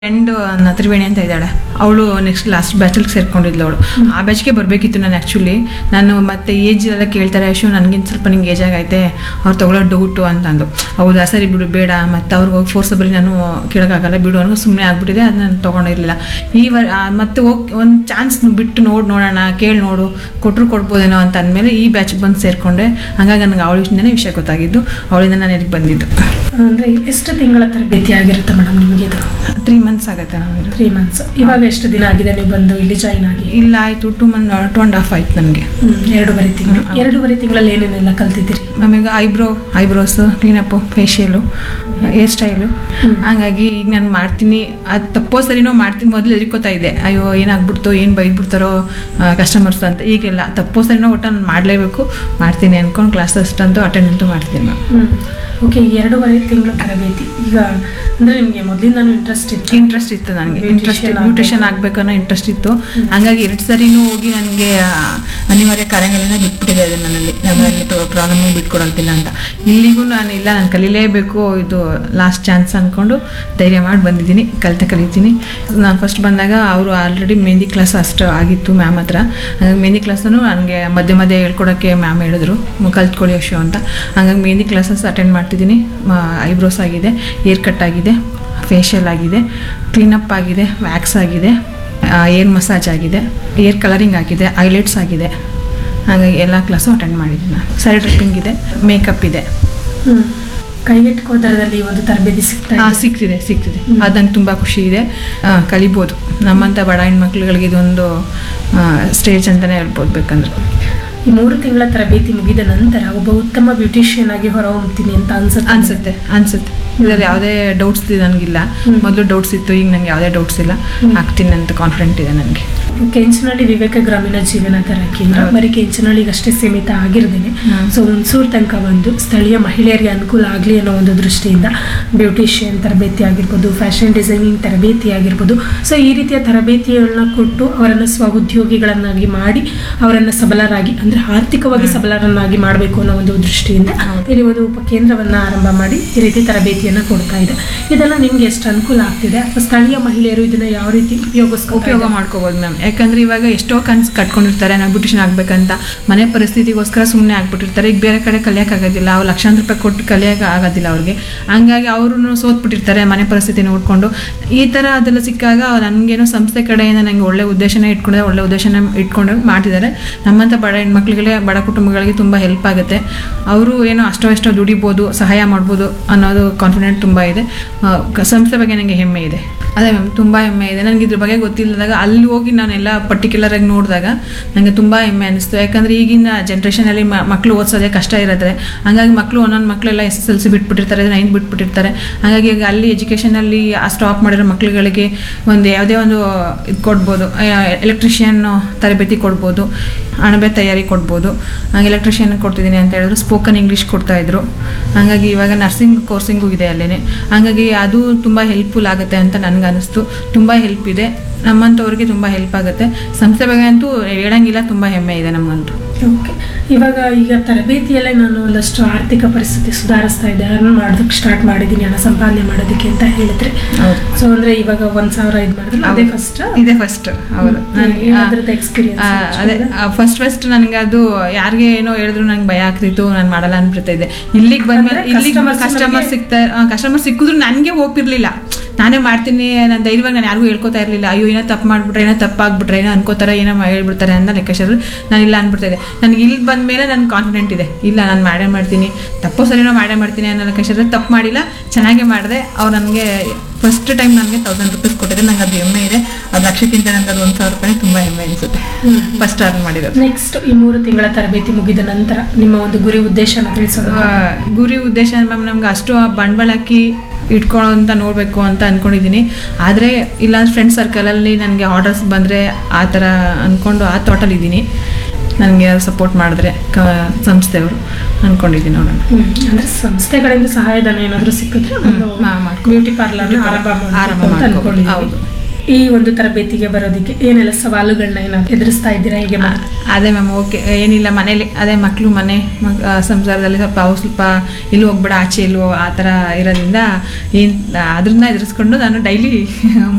Friend Triveni ಅಂತ ಇದ್ದಾಳೆ ಅವಳು ನೆಕ್ಸ್ಟ್ ಲಾಸ್ಟ್ ಬ್ಯಾಚಲ್ಲಿ ಸೇರ್ಕೊಂಡಿದ್ಲು ಅವಳು ಆ ಬ್ಯಾಚ್ಗೆ ಬರಬೇಕಿತ್ತು ನಾನು ಆ್ಯಕ್ಚುಲಿ ನಾನು ಮತ್ತೆ ಏಜ್ ಎಲ್ಲ ಕೇಳ್ತಾರೆ ಅಶು ನನಗಿಂತ ಸ್ವಲ್ಪ ನಿಂಗೆ ಏಜ್ ಆಗೈತೆ ಅವ್ರು ತಗೊಳ್ಳೋ ಡೌಟು ಅಂತಂದು ಹೌದಾ ಸರಿ ಬಿಡು ಬೇಡ ಮತ್ತು ಅವ್ರಿಗೆ ಹೋಗಿ ಫೋರ್ಸಬಲಿ ನಾನು ಕೇಳೋಕ್ಕಾಗಲ್ಲ ಬಿಡು ಅನ್ನೋ ಸುಮ್ಮನೆ ಆಗ್ಬಿಟ್ಟಿದೆ ಅದು ನಾನು ತೊಗೊಂಡಿರಲಿಲ್ಲ ಈ ವರ್ ಆ, ಮತ್ತೆ ಹೋಗಿ ಒಂದು ಚಾನ್ಸ್ ಬಿಟ್ಟು ನೋಡಿ ನೋಡೋಣ ಕೇಳಿ ನೋಡು ಕೊಟ್ಟರು ಕೊಡ್ಬೋದೇನೋ ಅಂತ ಅಂದಮೇಲೆ ಈ ಬ್ಯಾಚ್ ಬಂದು ಸೇರಿಕೊಂಡೆ ಹಾಗಾಗಿ ನನಗೆ ಅವಳಿಂದನೇ ವಿಷಯ ಗೊತ್ತಾಗಿದ್ದು ಅವಳಿಂದ ನಾನು ಇಲ್ಲಿಗೆ ಬಂದಿದ್ದು ಅಂದ್ರೆ ಎಷ್ಟು ತಿಂಗಳ ತರಬೇತಿ ಆಗಿರುತ್ತೆ ಮೇಡಮ್ ನಿಮಗೆ ಇದು ತ್ರೀ ಮಂತ್ಸ್ ಆಗುತ್ತೆ ನಾವು ತ್ರೀ ಮಂತ್ಸ್ ಇವಾಗ ಎಷ್ಟು ದಿನ ಆಗಿದೆ ನೀವು ಬಂದು ಇಲ್ಲಿ ಜಾಯಿನ್ ಆಗಿ ಇಲ್ಲ ಆಯಿತು two month two and half ಆಯ್ತು ನನಗೆ ಹ್ಮ್, ಎರಡೂವರೆ ತಿಂಗಳು ಹ್ಮ್. ಎರಡೂವರೆ ತಿಂಗಳಲ್ಲಿ ಏನೇನೆಲ್ಲ ಕಲ್ತಿದ್ದೀರಿ ಆಮೇಲೆ eyebrow eyebrows cleanup facial hair style ಹ್ಮ್. ಹಂಗಾಗಿ ಈಗ ನಾನು ಮಾಡ್ತೀನಿ ಅದು ತಪ್ಪೋ ಸರಿನೋ ಮಾಡ್ತೀನಿ ಮೊದಲು ಎದ್ರಿಕೋತಾ ಇದ್ದೆ ಅಯ್ಯೋ ಏನಾಗ್ಬಿಡ್ತು ಏನು ಬೈದ್ಬಿಡ್ತಾರೋ ಕಸ್ಟಮರ್ಸ್ ಅಂತ ಈಗೆಲ್ಲ ತಪ್ಪೋ ಸರಿನೋ ಒಟ್ಟು ನಾನು ಮಾಡಲೇಬೇಕು ಮಾಡ್ತೀನಿ ಅಂದ್ಕೊಂಡು ಕ್ಲಾಸ್ ಅಷ್ಟಂತೂ ಅಟೆಂಡ್ ಅಂತೂ ಮಾಡ್ತೀನಿ ನಾನು ಹ್ಮ್ ಓಕೆ ಎರಡೂವರೆ ತಿಂಗಳ ತರಬೇತಿ ಈಗ ಅಂದ್ರೆ ನಿಮಗೆ ಮೊದಲಿಂದಾನು ಇಂಟ್ರೆಸ್ಟ್ ಇತ್ತು ಇಂಟ್ರೆಸ್ಟ್ ಇತ್ತು ನನಗೆ ಇಂಟ್ರೆಸ್ಟ್ Beautician ಬ್ಯೂಟಿಷನ್ ಆಗ್ಬೇಕು. ಆಗಬೇಕನ್ನೋ ಇಂಟ್ರೆಸ್ಟ್ ಇತ್ತು ಹಂಗಾಗಿ ಎರಡು ಸರಿನೂ ಹೋಗಿ ನನಗೆ ಅನಿವಾರ್ಯ ಕಾರ್ಯಗಳನ್ನ ಬಿಟ್ಬಿಟ್ಟಿದೆ ಅದು ನನ್ನಲ್ಲಿ ನನ್ನಲ್ಲಿ ಪ್ರಾಬ್ಲಮ್ ಬಿಟ್ಕೊಡೋದಿಲ್ಲ ಅಂತ ಇಲ್ಲಿಗೂ ನಾನು ಇಲ್ಲ ನಾನು ಕಲೀಲೇಬೇಕು ಇದು ಲಾಸ್ಟ್ ಚಾನ್ಸ್ ಅಂದ್ಕೊಂಡು ಧೈರ್ಯ ಮಾಡಿ ಬಂದಿದ್ದೀನಿ ಕಲಿತೆ ಕಲಿತೀನಿ ನಾನು ಫಸ್ಟ್ ಬಂದಾಗ ಅವರು ಆಲ್ರೆಡಿ ಮೆಹಂದಿ ಕ್ಲಾಸ್ ಅಷ್ಟು ಆಗಿತ್ತು ಮ್ಯಾಮ್ ಹತ್ರ ಹಾಗಾಗಿ ಮೆಹಂದಿ ಕ್ಲಾಸನ್ನು ನನಗೆ ಮಧ್ಯೆ ಮಧ್ಯೆ ಹೇಳ್ಕೊಡೋಕ್ಕೆ ಮ್ಯಾಮ್ ಹೇಳಿದ್ರು ಮ್, ಕಲ್ತ್ಕೊಳ್ಳಿ ಅಶು ಅಂತ ಹಾಗಾಗಿ ಮೆಹಂದಿ ಕ್ಲಾಸಸ್ ಅಟೆಂಡ್ ಮಾಡ್ತಿದ್ದೀನಿ ಐಬ್ರೋಸ್ ಆಗಿದೆ ಏರ್ ಕಟ್ ಆಗಿದೆ ಫೇಶಿಯಲ್ ಆಗಿದೆ ಕ್ಲೀನಪ್ ಆಗಿದೆ ವ್ಯಾಕ್ಸ್ ಆಗಿದೆ ಏರ್ ಮಸಾಜ್ ಆಗಿದೆ ಏರ್ ಕಲರಿಂಗ್ ಆಗಿದೆ ಐಲೈಟ್ಸ್ ಆಗಿದೆ ಹಾಗಾಗಿ ಎಲ್ಲ ಕ್ಲಾಸು ಅಟೆಂಡ್ ಮಾಡಿದ್ದೀನಿ ನಾನು ಸೈಡ್ ಡ್ರಿಪ್ಪಿಂಗ್ ಇದೆ ಮೇಕಪ್ ಇದೆ ಹ್ಮ್ ಕೈಗೆಟುಕೋ ದರದಲ್ಲಿ ಈ ಒಂದು ತರಬೇತಿ ಸಿಗ್ತಾ ಹಾಂ ಇದೆ. ಸಿಗ್ತಿದೆ ಸಿಗ್ತಿದೆ ಹ್ಮ್. ಅದು ನಂಗೆ ತುಂಬ ಖುಷಿ ಇದೆ ಆ, ಕಲಿಬೋದು ನಮ್ಮಂಥ ಬಡ ಹೆಣ್ಮಕ್ಳುಗಳಿಗೆ ಇದೊಂದು ಸ್ಟೇಜ್ ಅಂತಲೇ ಹೇಳ್ಬೋದು ಬೇಕಂದ್ರೆ ಈ ಮೂರು ತಿಂಗಳ ತರಬೇತಿ ಮುಗಿದ ನಂತರ ಒಬ್ಬ ಉತ್ತಮ ಬ್ಯೂಟಿಷಿಯನ್ ಆಗಿ ಹೊರ ಹೊಮ್ತೀನಿ ಅಂತ ಅನ್ಸುತ್ತೆ ಅನ್ಸುತ್ತೆ ಅನ್ಸುತ್ತೆ ಇದರಲ್ಲಿ ಯಾವುದೇ ಡೌಟ್ಸ್ ನನಗಿಲ್ಲ ಹ್ಮ್. ಮೊದಲು ಡೌಟ್ಸ್ ಇತ್ತು ಈಗ ನನಗೆ ಯಾವುದೇ ಡೌಟ್ಸ್ ಇಲ್ಲ ಹ್ಮ್. ಆಗ್ತೀನಿ ಅಂತ ಕಾನ್ಫಿಡೆಂಟ್ ಇದೆ ನನಗೆ ಕೆಂಚನಹಳ್ಳಿ ವಿವೇಕ ಗ್ರಾಮೀಣ ಜೀವನ ತರ ಕೇಂದ್ರ ಹೌದು. ಬರೀ ಕೆಂಚನಹಳ್ಳಿಗಷ್ಟೇ ಸೀಮಿತ ಆಗಿರದೇನೆ ಹ್ಮ್. ಸೊ ಹುಣಸೂರು ತನಕ ಬಂದು ಸ್ಥಳೀಯ ಮಹಿಳೆಯರಿಗೆ ಅನುಕೂಲ ಆಗಲಿ ಅನ್ನೋ ಒಂದು ದೃಷ್ಟಿಯಿಂದ ಬ್ಯೂಟಿಷಿಯನ್ ತರಬೇತಿ ಆಗಿರ್ಬೋದು ಫ್ಯಾಷನ್ ಡಿಸೈನಿಂಗ್ ತರಬೇತಿ ಆಗಿರ್ಬೋದು ಸೊ ಈ ರೀತಿಯ ತರಬೇತಿಗಳನ್ನ ಕೊಟ್ಟು ಅವರನ್ನು ಸ್ವ ಉದ್ಯೋಗಿಗಳನ್ನಾಗಿ ಮಾಡಿ ಅವರನ್ನು ಸಬಲರಾಗಿ ಅಂದ್ರೆ ಆರ್ಥಿಕವಾಗಿ ಸಬಲರನ್ನಾಗಿ ಮಾಡಬೇಕು ಅನ್ನೋ ಒಂದು ದೃಷ್ಟಿಯಿಂದ ಹೌದು. ಇಲ್ಲಿ ಒಂದು ಉಪಕೇಂದ್ರವನ್ನ ಆರಂಭ ಮಾಡಿ ಈ ರೀತಿ ತರಬೇತಿಯನ್ನ ಕೊಡ್ತಾ ಇದೆ ಇದೆಲ್ಲ ನಿಮ್ಗೆ ಎಷ್ಟು ಅನುಕೂಲ ಆಗ್ತಿದೆ ಅಥವಾ ಸ್ಥಳೀಯ ಮಹಿಳೆಯರು ಇದನ್ನ ಯಾವ ರೀತಿ ಉಪಯೋಗಿಸ್ಕೊ ಉಪಯೋಗ ಮಾಡ್ಕೋಬೋದು ಮ್ಯಾಮ್ ಯಾಕಂದ್ರೆ ಇವಾಗ ಎಷ್ಟೋ ಕನ್ಸು ಕಟ್ಕೊಂಡಿರ್ತಾರೆ ನಾವು ಬ್ಯೂಟಿಷನ್ ಆಗ್ಬೇಕಂತ ಮನೆ ಪರಿಸ್ಥಿತಿಗೋಸ್ಕರ ಸುಮ್ಮನೆ ಆಗ್ಬಿಟ್ಟಿರ್ತಾರೆ ಈಗ ಬೇರೆ ಕಡೆ ಕಲಿಯೋಕ್ಕಾಗೋದಿಲ್ಲ ಅವ್ರು ಲಕ್ಷಾಂತರ ರೂಪಾಯಿ ಕೊಟ್ಟು ಕಲಿಯೋಕೆ ಆಗೋದಿಲ್ಲ ಅವ್ರಿಗೆ ಹಂಗಾಗಿ ಅವರು ಸೋತ್ಬಿಟ್ಟಿರ್ತಾರೆ ಮನೆ ಪರಿಸ್ಥಿತಿ ನೋಡಿಕೊಂಡು ಈ ಥರ ಅದೆಲ್ಲ ಸಿಕ್ಕಾಗ ನನಗೇನೋ ಸಂಸ್ಥೆ ಕಡೆಯಿಂದ ನನಗೆ ಒಳ್ಳೆ ಉದ್ದೇಶನ ಇಟ್ಕೊಂಡಿದ್ದಾರೆ ಒಳ್ಳೆ ಉದ್ದೇಶನ ಇಟ್ಕೊಂಡು ಮಾಡ್ತಿದ್ದಾರೆ ನಮ್ಮಂಥ ಬಡ ಹೆಣ್ಮಕ್ಳಿಗೆ ಬಡ ಕುಟುಂಬಗಳಿಗೆ ತುಂಬ ಹೆಲ್ಪ್ ಆಗುತ್ತೆ ಅವರು ಏನೋ ಅಷ್ಟೋ ಎಷ್ಟೋ ದುಡಿಬೋದು ಸಹಾಯ ಮಾಡ್ಬೋದು ಅನ್ನೋದು ಕಾನ್ಫಿಡೆಂಟ್ ತುಂಬ ಇದೆ ಆ, ಕ- ಸಂಸ್ಥೆ ಬಗ್ಗೆ ನನಗೆ ಹೆಮ್ಮೆ ಇದೆ ಅದೇ ಮ್ಯಾಮ್ ತುಂಬ ಹೆಮ್ಮೆ ಇದೆ ನನಗೆ ಇದ್ರ ಬಗ್ಗೆ ಗೊತ್ತಿಲ್ಲದಾಗ ಅಲ್ಲಿ ಹೋಗಿ ನಾನೆಲ್ಲ ಪರ್ಟಿಕ್ಯುಲರ್ ಆಗಿ ನೋಡಿದಾಗ ನನಗೆ ತುಂಬ ಹೆಮ್ಮೆ ಅನಿಸ್ತು ಯಾಕಂದರೆ ಈಗಿನ ಜನ್ರೇಷನಲ್ಲಿ ಮಕ್ಕಳು ಓದಿಸೋದೇ ಕಷ್ಟ ಇರುತ್ತೆ ಹಂಗಾಗಿ ಮಕ್ಕಳು ಒಂದೊಂದು ಮಕ್ಕಳೆಲ್ಲ ಎಸ್ ಎಸ್ ಎಲ್ ಸಿ ಬಿಟ್ಬಿಟ್ಟಿರ್ತಾರೆ ನೈನ್ ಬಿಟ್ಬಿಟ್ಟಿರ್ತಾರೆ ಹಾಗಾಗಿ ಈಗ ಅಲ್ಲಿ ಎಜುಕೇಷನಲ್ಲಿ ಸ್ಟಾಪ್ ಮಾಡಿರೋ ಮಕ್ಕಳುಗಳಿಗೆ ಒಂದು ಯಾವುದೇ ಒಂದು ಇದು ಕೊಡ್ಬೋದು ಎಲೆಕ್ಟ್ರಿಷಿಯನ್ ತರಬೇತಿ ಕೊಡ್ಬೋದು ಅಣಬೆ ತಯಾರಿ ಕೊಡ್ಬೋದು ಹಾಗೆ ಎಲೆಕ್ಟ್ರಿಷಿಯನ್ ಕೊಡ್ತಿದ್ದೀನಿ ಅಂತ ಹೇಳಿದ್ರು ಸ್ಪೋಕನ್ ಇಂಗ್ಲೀಷ್ ಕೊಡ್ತಾಯಿದ್ರು ಹಾಗಾಗಿ ಇವಾಗ ನರ್ಸಿಂಗ್ ಕೋರ್ಸಿಂಗು ಇದೆ ಅಲ್ಲೇ ಹಾಗಾಗಿ ಅದು ತುಂಬ ಹೆಲ್ಪ್ಫುಲ್ ಆಗುತ್ತೆ ಅಂತ ನನಗೆ ಅನಿಸ್ತು ತುಂಬ ಹೆಲ್ಪ್ ಇದೆ ನಮ್ಮಂಥವ್ರಿಗೆ ತುಂಬ ಹೆಲ್ಪ್ ಆಗುತ್ತೆ ಸಂಸ್ಥೆ ಬಗ್ಗೆ ಅಂತೂ ಹೇಳಂಗಿಲ್ಲ ತುಂಬ ಹೆಮ್ಮೆ ಇದೆ ನಮಗಂತೂ ಓಕೆ ಇವಾಗ ಈಗ ತರಬೇತಿಯಲ್ಲೇ ನಾನು ಒಂದಷ್ಟು ಆರ್ಥಿಕ ಪರಿಸ್ಥಿತಿ ಸುಧಾರಿಸ್ತಾ ಇದೆ ಅರ್ನ್ ಮಾಡೋದಕ್ಕೆ ಸ್ಟಾರ್ಟ್ ಮಾಡಿದ್ದೀನಿ ಹಣ ಸಂಪಾದನೆ ಮಾಡೋದಕ್ಕೆ ಅಂತ ಹೇಳಿದ್ರೆ ಹೌದು ಸೊ ಅಂದ್ರೆ ಇವಾಗ ಒಂದ್ ಸಾವಿರ ಇದು ಮಾಡಿದ್ರೆ ಅದೇ ಫಸ್ಟ್ ಇದೆ ಫಸ್ಟ್ ಹೌದು ನನಗೆ ಅದ್ರದ್ದು ಎಕ್ಸ್ಪೀರಿಯನ್ಸ್ ಅದೇ ಫಸ್ಟ್ ಫಸ್ಟ್ ನನಗೆ ಅದು ಯಾರಿಗೆ ಏನೋ ಹೇಳಿದ್ರು ನಂಗೆ ಭಯ ಆಗ್ತಿತ್ತು ನಾನು ಮಾಡಲ್ಲ ಅನ್ಬಿಡ್ತಾ ಇದ್ದೆ ಇಲ್ಲಿಗೆ ಬಂದ್ಮೇಲೆ ಅಂದ್ರೆ ಇಲ್ಲಿಗೆ customers ಕಸ್ಟಮರ್ ನಮ್ಗೆ- ಸಿಗ್ತಾ ಕಸ್ಟಮರ್ ಸಿಕ್ಕಿದ್ರು ನನಗೆ ಹೋಗ್ತಿರ್ಲಿಲ್ಲ ನಾನೇ ಮಾಡ್ತೀನಿ ನಾನು ಧೈರ್ಯವಾಗಿ ನಾನು ಯಾರಿಗೂ ಹೇಳ್ಕೊತಾ ಇರಲಿಲ್ಲ ಅಯ್ಯೋ ಏನೋ ತಪ್ಪು ಮಾಡ್ಬಿಟ್ರೆ ಏನೋ ತಪ್ಪಾಗ್ಬಿಟ್ರೆ ಏನೋ ಅನ್ಕೋತಾರೆ ಏನೋ ಮಾ- ಹೇಳ್ಬಿಡ್ತಾರೆ ಅಂತ ಲೆಕ್ಕಾಚಾರ ನಾನು ಇಲ್ಲ ಅನ್ಬಿಡ್ತಾ ಇದ್ದೆ ನನಗೆ ಇಲ್ಲಿ ಬಂದ ಮೇಲೆ ನನ್ನ ಕಾನ್ಫಿಡೆಂಟ್ ಇದೆ ಇಲ್ಲ ನಾನು ಮಾಡೇ ಮಾಡ್ತೀನಿ ತಪ್ಪೋ ಸರಿನೋ ಮಾಡೇ ಮಾಡ್ತೀನಿ ಅನ್ನೋ ಲೆಕ್ಕಾಚಾರ ತಪ್ಪು ಮಾಡಿಲ್ಲ ಚೆನ್ನಾಗೇ ಮಾಡಿದೆ ಅವ್ರು ನನಗೆ ಫಸ್ಟ್ ಟೈಮ್ ನನಗೆ ತೌಸಂಡ್ ರುಪೀಸ್ ಕೊಟ್ಟಿದೆ ನಂಗೆ ಅದು ಹೆಮ್ಮೆ ಇದೆ ಅದು ಲಕ್ಷಕ್ಕಿಂತ ನನಗೆ ಅದು ಒಂದು ಸಾವಿರ ರೂಪಾಯಿ ತುಂಬ ಹೆಮ್ಮೆ ಅನಿಸುತ್ತೆ ಫಸ್ಟ್ ಅರ್ನ್ ಮಾಡಿರೋದು ನೆಕ್ಸ್ಟ್ ಈ ಮೂರು ತಿಂಗಳ ತರಬೇತಿ ಮುಗಿದ ನಂತರ ನಿಮ್ಮ ಒಂದು ಗುರಿ ಉದ್ದೇಶನ ತಿಳಿಸೋದು ಆ, ಗುರಿ ಉದ್ದೇಶ ಮ್ಯಾಮ್ ನಮ್ಗೆ ಅಷ್ಟು ಆ ಬಂಡವಾಳ ಹಾಕಿ ಇಟ್ಕೊಳ್ಳೋ ಅಂತ ನೋಡಬೇಕು ಅಂತ ಅಂದ್ಕೊಂಡಿದ್ದೀನಿ ಆದರೆ ಇಲ್ಲ ಫ್ರೆಂಡ್ ಸರ್ಕಲಲ್ಲಿ ನನಗೆ ಆರ್ಡರ್ಸ್ ಬಂದರೆ ಆ ಥರ ಅಂದ್ಕೊಂಡು ಆ ಥಾಟಲ್ಲಿ ಇದ್ದೀನಿ ನನಗೆ ಸಪೋರ್ಟ್ ಮಾಡಿದ್ರೆ ಕ ಸಂಸ್ಥೆಯವರು ಅಂದ್ಕೊಂಡಿದ್ದೀನಿ ನೋಡೋಣ ಹ್ಮ್. ಅಂದ್ರೆ ಸಂಸ್ಥೆಗಳಿಂದ ಸಹಾಯಧನ ಏನಾದರೂ ಸಿಕ್ಕಿದ್ರೆ ಹ್ಮ್. ಮಾ- ಮಾಡ್ಕೊ- ಬ್ಯೂಟಿ ಪಾರ್ಲರ್ ಆರಂಭ ಆರಂಭ ಮಾಡಬೇಕು ಅಂತ ಮಾಡ್ಕೊ- ಅನ್ಕೊಂಡಿದ್ದೀವಿ ಹೌದು. ಈ ಒಂದು ತರಬೇತಿಗೆ ಬರೋದಕ್ಕೆ ಏನೆಲ್ಲ ಸವಾಲುಗಳನ್ನ ಏನಾದ್ರು ಎದುರಿಸ್ತಾ ಇದ್ದೀರಾ ಹೇಗೆ ಮ್ಯಾಮ್ ಅದೇ ಮ್ಯಾಮ್ ಓಕೆ ಏನಿಲ್ಲ ಮನೇಲಿ ಅದೇ ಮಕ್ಕಳು ಮನೆ ಮಗ್- ಆ, ಸಂಸಾರದಲ್ಲಿ ಸ್ವಲ್ಪ ಅವ್ರು ಸ್ವಲ್ಪ ಇಲ್ಲಿ ಹೋಗ್ಬೇಡ ಆಚೆ ಇಲ್ವೋ ಆ ಥರ ಇರೋದ್ರಿಂದ ಏನ್ ಅದನ್ನ ಎದುರಿಸ್ಕೊಂಡು ನಾನು ಡೈಲಿ